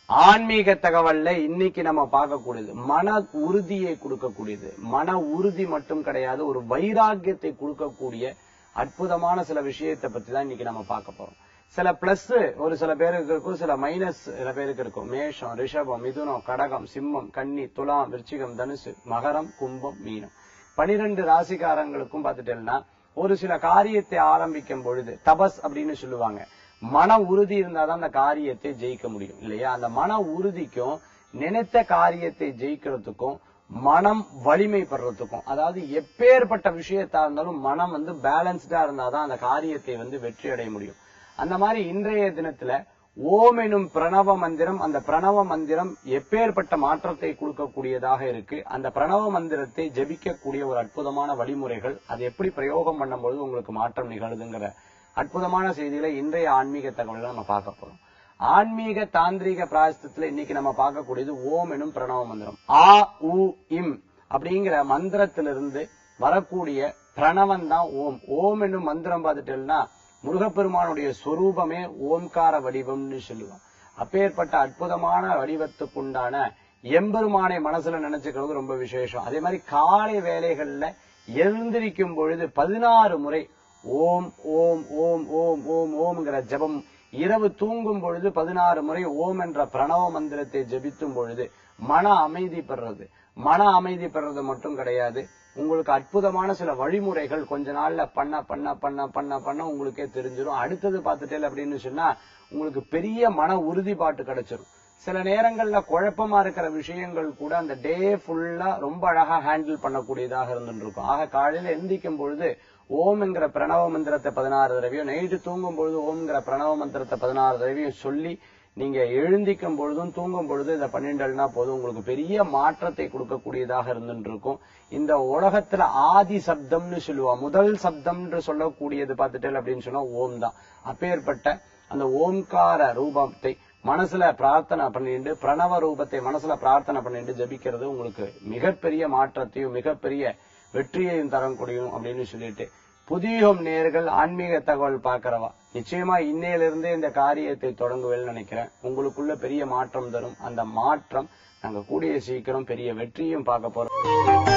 ஆன்மீக தகவல்ல இன்னைக்கு நம்ம பார்க்கக்கூடியது மன உறுதியை கொடுக்கக்கூடியது மன உறுதி மட்டும் கிடையாது ஒரு வைராக்கியத்தை கொடுக்கக்கூடிய அற்புதமான சில விஷயத்தை பத்தி தான் இன்னைக்கு நம்ம பார்க்க போறோம் சில பிளஸ் ஒரு சில பேருக்கு இருக்கும் சில மைனஸ் சில பேருக்கு இருக்கும் மேஷம் ரிஷபம் மிதுனம் கடகம் சிம்மம் கன்னி துலாம் விருச்சிகம் தனுசு மகரம் கும்பம் மீனம் பனிரெண்டு ராசிக்காரங்களுக்கும் பார்த்துட்டேன்னா ஒரு சில காரியத்தை ஆரம்பிக்கும் பொழுது தபஸ் அப்படின்னு சொல்லுவாங்க மன உறுதி இருந்தாதான் அந்த காரியத்தை ஜெயிக்க முடியும் இல்லையா அந்த மன உறுதிக்கும் நினைத்த காரியத்தை ஜெயிக்கிறதுக்கும் மனம் வலிமை பெறறதுக்கும் அதாவது எப்பேற்பட்ட விஷயத்தா இருந்தாலும் மனம் வந்து பேலன்ஸ்டா இருந்தாதான் அந்த காரியத்தை வந்து வெற்றி அடைய முடியும் அந்த மாதிரி இன்றைய தினத்துல ஓம் எனும் பிரணவ மந்திரம் அந்த பிரணவ மந்திரம் எப்பேற்பட்ட மாற்றத்தை கொடுக்கக்கூடியதாக இருக்கு அந்த பிரணவ மந்திரத்தை ஜெபிக்கக்கூடிய ஒரு அற்புதமான வழிமுறைகள் அது எப்படி பிரயோகம் பண்ணும்போது உங்களுக்கு மாற்றம் நிகழுதுங்கிற அற்புதமான செய்திகளை இன்றைய ஆன்மீக தகவல்களை நம்ம பார்க்க போறோம் ஆன்மீக தாந்திரிக பிராயசத்துல இன்னைக்கு நம்ம பார்க்கக்கூடியது ஓம் எனும் பிரணவ மந்திரம் ஆ உ இம் அப்படிங்கிற மந்திரத்திலிருந்து வரக்கூடிய பிரணவம் தான் ஓம் ஓம் என்னும் மந்திரம் பார்த்துட்டேன்னா முருகப்பெருமானுடைய சொரூபமே ஓம்கார வடிவம்னு சொல்லுவான் அப்பேற்பட்ட அற்புதமான வடிவத்துக்குண்டான எம்பெருமானை மனசுல நினைச்சுக்கிறது ரொம்ப விசேஷம் அதே மாதிரி காலை வேலைகள்ல எழுந்திருக்கும் பொழுது பதினாறு முறை ஓம் ஓம் ஓம் ஓம் ஓம் ஓம்ங்கிற ஜபம் இரவு தூங்கும் பொழுது பதினாறு முறை ஓம் என்ற பிரணவ மந்திரத்தை ஜபித்தும் பொழுது மன அமைதி பெறுறது மன அமைதி பெறுறது மட்டும் கிடையாது உங்களுக்கு அற்புதமான சில வழிமுறைகள் கொஞ்ச நாள்ல பண்ண பண்ண பண்ண பண்ண பண்ண உங்களுக்கே தெரிஞ்சிடும் அடுத்தது பார்த்துட்டே அப்படின்னு சொன்னா உங்களுக்கு பெரிய மன உறுதிப்பாட்டு கிடைச்சிரும் சில நேரங்கள்ல குழப்பமா இருக்கிற விஷயங்கள் கூட அந்த டே ஃபுல்லா ரொம்ப அழகா ஹேண்டில் பண்ணக்கூடியதாக இருந்துட்டு இருக்கும் ஆக காலையில எந்திக்கும் பொழுது ஓம் என்கிற பிரணவ மந்திரத்தை பதினாறு தடவையும் நைட்டு தூங்கும் பொழுது ஓம்ங்கிற பிரணவ மந்திரத்தை பதினாறு தடவையும் சொல்லி நீங்க எழுந்திக்கும் பொழுதும் தூங்கும் பொழுது இதை பண்ணிண்டல்னா போதும் உங்களுக்கு பெரிய மாற்றத்தை கொடுக்கக்கூடியதாக இருந்துட்டு இருக்கும் இந்த உலகத்துல ஆதி சப்தம்னு சொல்லுவா முதல் சப்தம்னு சொல்லக்கூடியது பார்த்துட்டேன் அப்படின்னு சொன்னா ஓம் தான் அப்பேற்பட்ட அந்த ஓம்கார ரூபத்தை மனசுல பிரார்த்தனை பண்ணிட்டு பிரணவ ரூபத்தை மனசுல பிரார்த்தனை பண்ணிட்டு ஜபிக்கிறது உங்களுக்கு மிகப்பெரிய மாற்றத்தையும் மிகப்பெரிய வெற்றியையும் தரக்கூடியும் அப்படின்னு சொல்லிட்டு புதியுகம் நேர்கள் ஆன்மீக தகவல் பார்க்கிறவா நிச்சயமா இன்னையிலிருந்தே இந்த காரியத்தை தொடங்குவேன்னு நினைக்கிறேன் உங்களுக்குள்ள பெரிய மாற்றம் தரும் அந்த மாற்றம் நாங்க கூடிய சீக்கிரம் பெரிய வெற்றியும் பார்க்க போறோம்